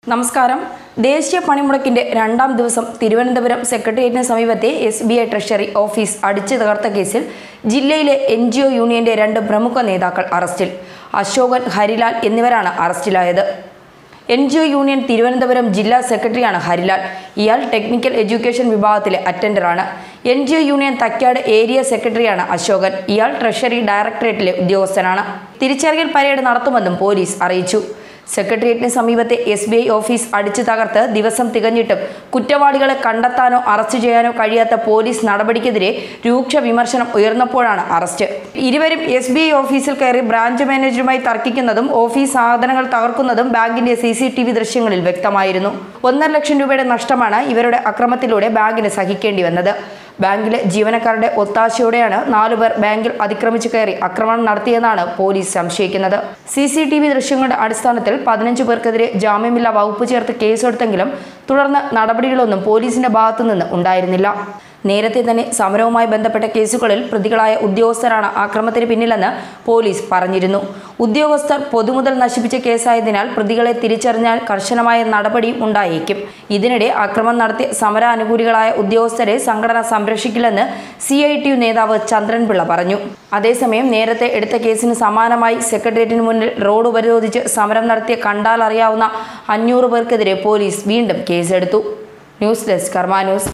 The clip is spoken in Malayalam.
നമസ്കാരം ദേശീയ പണിമുടക്കിന്റെ രണ്ടാം ദിവസം തിരുവനന്തപുരം സെക്രട്ടേറിയറ്റിന് സമീപത്തെ S B I treasury office അടിച്ചു തകർത്ത കേസിൽ ജില്ലയിലെ എൻ ജി ഒ യൂണിയന്റെ രണ്ട് പ്രമുഖ നേതാക്കൾ അറസ്റ്റിൽ അശോകൻ ഹരിലാൽ എന്നിവരാണ് അറസ്റ്റിലായത് N G O union Thiruvananthapuram ജില്ലാ സെക്രട്ടറിയാണ് ഹരിലാൽ ഇയാൾ ടെക്നിക്കൽ എഡ്യൂക്കേഷൻ വിഭാഗത്തിലെ അറ്റൻഡറാണ് N G O union Thakkad area സെക്രട്ടറിയാണ് അശോകൻ ഇയാൾ ട്രഷറി ഡയറക്ടറേറ്റിലെ ഉദ്യോഗസ്ഥനാണ് തിരിച്ചറിയൽ പരേഡ് നടത്തുമെന്നും പോലീസ് അറിയിച്ചു സെക്രട്ടേറിയറ്റിന് സമീപത്തെ എസ് ബി ഐ ഓഫീസ് അടിച്ചു തകർത്ത് ദിവസം തികഞ്ഞിട്ടും കുറ്റവാളികളെ കണ്ടെത്താനോ അറസ്റ്റ് ചെയ്യാനോ കഴിയാത്ത പോലീസ് നടപടിക്കെതിരെ രൂക്ഷ വിമർശനം ഉയർന്നപ്പോഴാണ് അറസ്റ്റ് ഇരുവരും എസ് ബി ഐ ഓഫീസിൽ കയറി ബ്രാഞ്ച് മാനേജറുമായി തർക്കിക്കുന്നതും ഓഫീസ് സാധനങ്ങൾ തകർക്കുന്നതും ബാങ്കിന്റെ സി സി ടി വി ദൃശ്യങ്ങളിൽ വ്യക്തമായിരുന്നു ഒന്നര ലക്ഷം രൂപയുടെ നഷ്ടമാണ് ഇവരുടെ അക്രമത്തിലൂടെ ബാങ്കിന് സഹിക്കേണ്ടി വന്നത് ബാങ്കിലെ ജീവനക്കാരുടെ ഒത്താശയോടെയാണ് നാലുപേർ ബാങ്കിൽ അതിക്രമിച്ചു കയറി ആക്രമണം നടത്തിയെന്നാണ് പോലീസ് സംശയിക്കുന്നത് സി സി ടി വി ദൃശ്യങ്ങളുടെ അടിസ്ഥാനത്തിൽ പതിനഞ്ചു പേർക്കെതിരെ ജാമ്യമില്ലാ വകുപ്പ് ചേർത്ത് കേസെടുത്തെങ്കിലും തുടർന്ന് നടപടികളൊന്നും പോലീസിന്റെ ഭാഗത്തുനിന്ന് ഉണ്ടായിരുന്നില്ല നേരത്തെ തന്നെ സമരവുമായി ബന്ധപ്പെട്ട കേസുകളിൽ പ്രതികളായ ഉദ്യോഗസ്ഥരാണ് ആക്രമണത്തിന് പിന്നിലെന്ന് പോലീസ് പറഞ്ഞിരുന്നു ഉദ്യോഗസ്ഥർ പൊതുമുതൽ നശിപ്പിച്ച കേസായതിനാൽ പ്രതികളെ തിരിച്ചറിഞ്ഞാൽ കർശനമായ നടപടിയും ഉണ്ടായേക്കും ഇതിനിടെ ആക്രമണം നടത്തിയ സമരാനുകൂലികളായ ഉദ്യോഗസ്ഥരെ സംഘടന സംരക്ഷിക്കില്ലെന്ന് സി ഐ ടി യു നേതാവ് ചന്ദ്രൻപിള്ള പറഞ്ഞു അതേസമയം നേരത്തെ എടുത്ത കേസിന് സമാനമായി സെക്രട്ടേറിയറ്റിന് മുന്നിൽ റോഡ് ഉപരോധിച്ച് സമരം നടത്തിയ കണ്ടാൽ അറിയാവുന്ന അഞ്ഞൂറ് പേർക്കെതിരെ പോലീസ് വീണ്ടും കേസെടുത്തു ന്യൂസ് ഡെസ്ക് കർമ്മ ന്യൂസ്